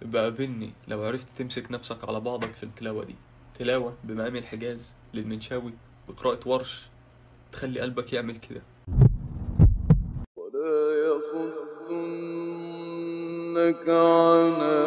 بقابلني لو عرفت تمسك نفسك على بعضك في التلاوة دي تلاوة بمقام الحجاز للمنشاوي بقراءة ورش تخلي قلبك يعمل كده ولا يصدنك عن